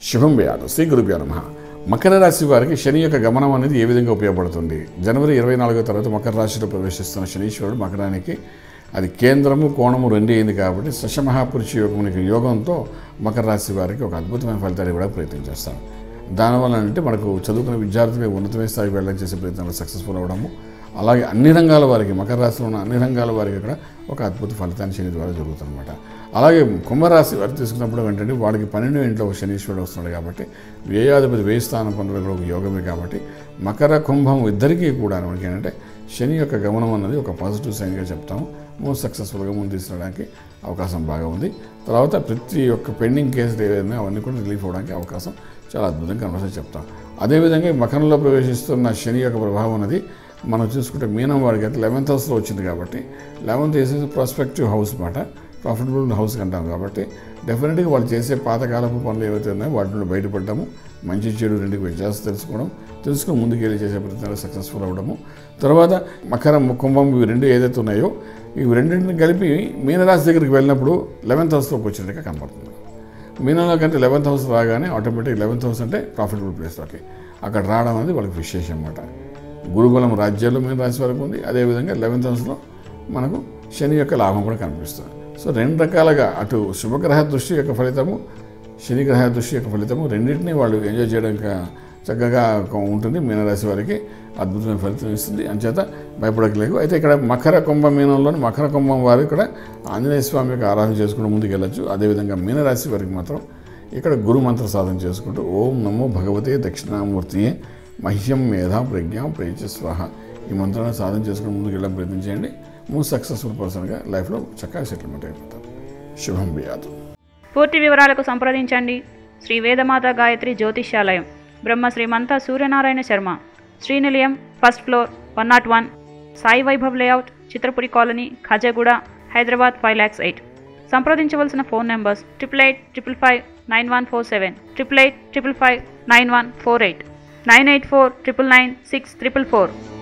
శుభం వ్యాధు శ్రీ గురుభ్యో నమ మకర రాశి వారికి శని యొక్క గమనం అనేది ఏ విధంగా ఉపయోగపడుతుంది జనవరి ఇరవై నాలుగో తర్వాత మకర రాశిలో ప్రవేశిస్తున్న శనీశ్వరుడు మకరానికి అది కేంద్రము కోణము రెండు అయింది కాబట్టి సశమహాపురుషి యోగమునికి యోగంతో మకర రాశి వారికి ఒక అద్భుతమైన ఫలితాలు ఇవ్వడానికి ప్రయత్నం చేస్తాను దానివల్ల అంటే మనకు చదువుకున్న విద్యార్థులు ఉన్నతమైన స్థాయికి వెళ్ళడానికి చేసే ప్రయత్నంలో సక్సెస్ఫుల్ అవ్వడము అలాగే అన్ని రంగాల వారికి మకర రాశిలో ఉన్న అన్ని రంగాల వారికి కూడా ఒక అద్భుత ఫలితాన్ని శని ద్వారా జరుగుతుందన్నమాట అలాగే కుంభరాశి వారు తీసుకున్నప్పుడు ఏంటంటే వాడికి పన్నెండు ఇంట్లో ఒక శనీశ్వరుడు వస్తున్నాడు కాబట్టి వ్యయాధిపతి వేయి స్థానం పొందడం కూడా ఒక యోగమే కాబట్టి మకర కుంభం ఇద్దరికీ కూడా మనకి ఏంటంటే శని యొక్క గమనం అన్నది ఒక పాజిటివ్ సైన్గా చెప్తాము మూడు సక్సెస్ఫుల్గా ముందు తీసుకురావడానికి అవకాశం బాగా ఉంది తర్వాత ప్రతి ఒక్క పెండింగ్ కేసులు ఏదైనా అవన్నీ కూడా రిలీఫ్ అవ్వడానికి అవకాశం చాలా అద్భుతంగా కనబడి చెప్తాం అదేవిధంగా ఈ మకరంలో ప్రవేశిస్తున్న శని యొక్క ప్రభావం అనేది మనం చూసుకుంటే మీనం వాడికి అయితే లెవెన్త్ హౌస్లో వచ్చింది కాబట్టి లెవెన్త్ వేసేసి ప్రాస్పెక్టివ్ హౌస్ మాట ప్రాఫిటబుల్ హౌస్ అంటాం కాబట్టి డెఫినెట్గా వాళ్ళు చేసే పాతకాలపు పనులు ఏవైతే ఉన్నాయో వాటి నుండి బయటపడటము మంచి చెడు రెండుకి వ్యత్యాసం తెలుసుకోవడం తెలుసుకుని ముందుకు వెళ్ళి చేసే ప్రయత్నాలు సక్సెస్ఫుల్ అవ్వడము తర్వాత మకరం కుంభం ఇవి రెండు ఏదైతే ఉన్నాయో ఇవి రెండింటిని కలిపి మీనరాశి దగ్గరికి వెళ్ళినప్పుడు లెవెన్త్ హౌస్లోకి వచ్చినట్టుగా కనపడుతుంది మీనంలో కంటే లెవెన్త్ హౌస్ రాగానే ఆటోమేటిక్ లెవెన్త్ హౌస్ అంటే ప్రాఫిటబుల్ ప్లేస్లోకి అక్కడ రావడం అనేది వాళ్ళకి విశేషం అన్నమాట గురుబలం రాజ్యాల్లో మీన రాశి వరకు ఉంది అదేవిధంగా లెవెన్త్ హౌస్లో మనకు శని యొక్క లాభం కూడా కనిపిస్తుంది సో రెండు రకాలుగా అటు శుభగ్రహ దృష్టి యొక్క ఫలితము శని గ్రహ దృష్టి యొక్క ఫలితము రెండింటినీ వాళ్ళు ఎంజాయ్ చేయడానికి చక్కగా ఉంటుంది మీనరాశి వారికి అద్భుతమైన ఫలితం ఇస్తుంది అంచేత భయపడకలేదు అయితే ఇక్కడ మకర కుంభ మీనంలోని మకర కుంభం వారు ఇక్కడ ఆంజనేయ స్వామి యొక్క ఆరాధన చేసుకుంటూ ముందుకు వెళ్ళచ్చు అదేవిధంగా మీనరాశి వారికి మాత్రం ఇక్కడ గురు మంత్ర సాధన చేసుకుంటూ ఓం నమో భగవతే దక్షిణామూర్తియే మహ్యం మేధా ప్రజ్ఞ ప్రేచ స్వాహ ఈ మంత్రాన్ని సాధన చేసుకుని ముందుకు వెళ్ళడం ప్రయత్నం చేయండి మూడు సక్సెస్ఫుల్ పర్సన్గా లైఫ్లో చక్కగా సెటిల్మెంట్ అయిపోతారు శుభం బియాదు పూర్తి వివరాలకు సంప్రదించండి Shri Vedamata Gayatri Jyotishyalayam Brahma Srimantha Suryanarayana Sharma Srinilayam first floor one nought one Sai Vaibhav layout Chitrapuri colony Khajaguda Hyderabad five lakhs eight సంప్రదించవలసిన phone numbers triple eight triple five nine one four seven triple eight triple five nine one four eight nine eight four triple nine six triple four